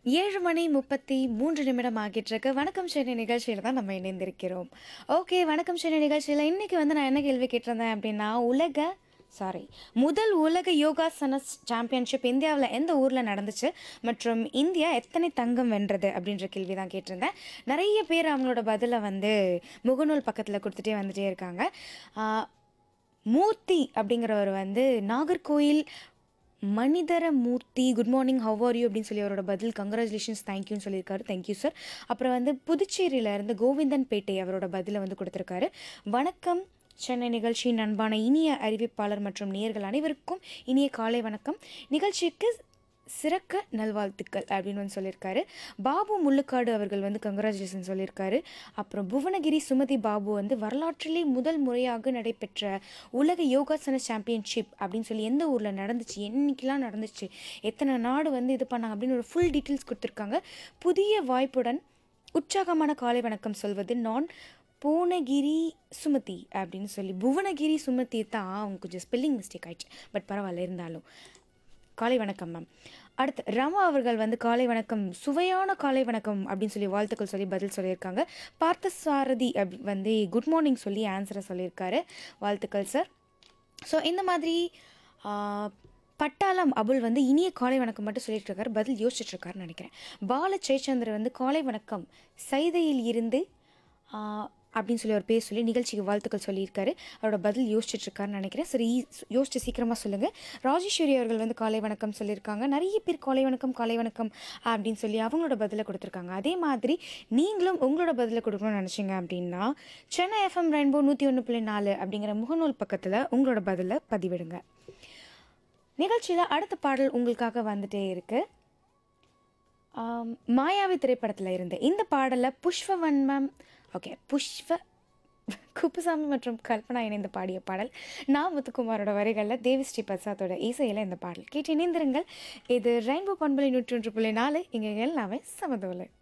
ஏழு மணி முப்பத்தி மூன்று நிமிடம் ஆகிட்டு இருக்கு வணக்கம் சென்னை நிகழ்ச்சியில் தான் நம்ம இணைந்திருக்கிறோம் ஓகே வணக்கம் சென்னை நிகழ்ச்சியில் இன்னைக்கு வந்து நான் என்ன கேள்வி கேட்டிருந்தேன் அப்படின்னா உலக சாரி முதல் உலக யோகாசன சாம்பியன்ஷிப் இந்தியாவில் எந்த ஊரில் நடந்துச்சு மற்றும் இந்தியா எத்தனை தங்கம் வென்றது அப்படின்ற கேள்வி தான் கேட்டிருந்தேன் நிறைய பேர் அவங்களோட பதிலை வந்து முகநூல் பக்கத்தில் கொடுத்துட்டே வந்துட்டே இருக்காங்க ஆஹ், மூர்த்தி அப்படிங்கிறவர் வந்து நாகர்கோயில் மனிதர Murthy good morning how are you அப்படின்னு சொல்லி அவரோட பதில் கங்க்ராச்சுலேஷன்ஸ் தேங்க்யூன்னு சொல்லியிருக்காரு தேங்க்யூ சார் அப்புறம் வந்து புதுச்சேரியில இருந்து கோவிந்தன் பேட்டை அவரோட பதிலை வந்து கொடுத்துருக்காரு வணக்கம் சென்னை நிகழ்ச்சியின் அன்பான இனிய அறிவிப்பாளர் மற்றும் நேயர்கள் அனைவருக்கும் இனிய காலை வணக்கம் நிகழ்ச்சிக்கு சிறக்க நல்வாழ்த்துக்கள் அப்படின்னு வந்து சொல்லியிருக்காரு பாபு முள்ளுக்காடு அவர்கள் வந்து கங்க்ராச்சுலேஷன் சொல்லியிருக்காரு அப்புறம் புவனகிரி சுமதி பாபு வந்து வரலாற்றிலே முதல் முறையாக நடைபெற்ற உலக யோகாசன சாம்பியன்ஷிப் அப்படின்னு சொல்லி எந்த ஊரில் நடந்துச்சு என்னைக்கெல்லாம் நடந்துச்சு எத்தனை நாடு வந்து இது பண்ணாங்க அப்படின்னு ஒரு ஃபுல் டீட்டெயில்ஸ் கொடுத்துருக்காங்க புதிய வாய்ப்புடன் உற்சாகமான காலை வணக்கம் சொல்வது நான் பூனகிரி சுமதி அப்படின்னு சொல்லி புவனகிரி சுமதி தான் அவங்க கொஞ்சம் ஸ்பெல்லிங் மிஸ்டேக் ஆயிடுச்சு பட் பரவாயில்ல இருந்தாலும் காலை வணக்கம் மேம் அடுத்து ரமா அவர்கள் வந்து காலை வணக்கம் சுவையான காலை வணக்கம் அப்படின்னு சொல்லி வாழ்த்துக்கள் சொல்லி பதில் சொல்லியிருக்காங்க பார்த்தசாரதி அப் வந்து குட் மார்னிங் சொல்லி ஆன்சரை சொல்லியிருக்காரு வாழ்த்துக்கள் சார் ஸோ இந்த மாதிரி ஆ, பட்டாளம் அபுல் வந்து இனிய காலை வணக்கம் மட்டும் சொல்லிட்டு இருக்காரு பதில் யோசிச்சுட்டு இருக்காருன்னு நினைக்கிறேன் பால ஜெயச்சந்திரன் வந்து காலை வணக்கம் சைதையில் இருந்து ஆ, அப்படின்னு சொல்லி ஒரு பேர் சொல்லி நிகழ்ச்சிக்கு வாழ்த்துக்கள் சொல்லியிருக்காரு அவரோட பதில் யோசிச்சுட்டு இருக்காருன்னு நினைக்கிறேன் சரி யோசிச்சு சீக்கிரமாக சொல்லுங்கள் ராஜேஸ்வரி அவர்கள் வந்து காலை வணக்கம் சொல்லியிருக்காங்க நிறைய பேர் காலை வணக்கம் காலை வணக்கம் அப்படின்னு சொல்லி அவங்களோட பதிலை கொடுத்துருக்காங்க அதே மாதிரி நீங்களும் உங்களோட பதிலை கொடுக்கணும்னு நினச்சிங்க அப்படின்னா சென்னை எஃப்எம் ரெயின்போ நூற்றி ஒன்று புள்ளி நாலு அப்படிங்கிற முகநூல் பக்கத்தில் உங்களோட பதிலை பதிவிடுங்க நிகழ்ச்சியில் அடுத்த பாடல் உங்களுக்காக வந்துட்டே இருக்கு ஆம், மாயாவி திரைப்படத்தில் இருந்து இந்த பாடலை புஷ்பவன்மம் ஓகே புஷ்ப குப்புசாமி மற்றும் கல்பனா இணைந்து பாடிய பாடல் நான் முத்துக்குமாரோட வரிகளில் தேவி ஸ்ரீ பிரசாத்தோட இசையில் இந்த பாடல் கேட்டு இணைந்திருங்கள் இது ரெயின்போ பண்பலை நூற்றி ஒன்று புள்ளி நாலு இங்கே எல்லாமே சமதோலை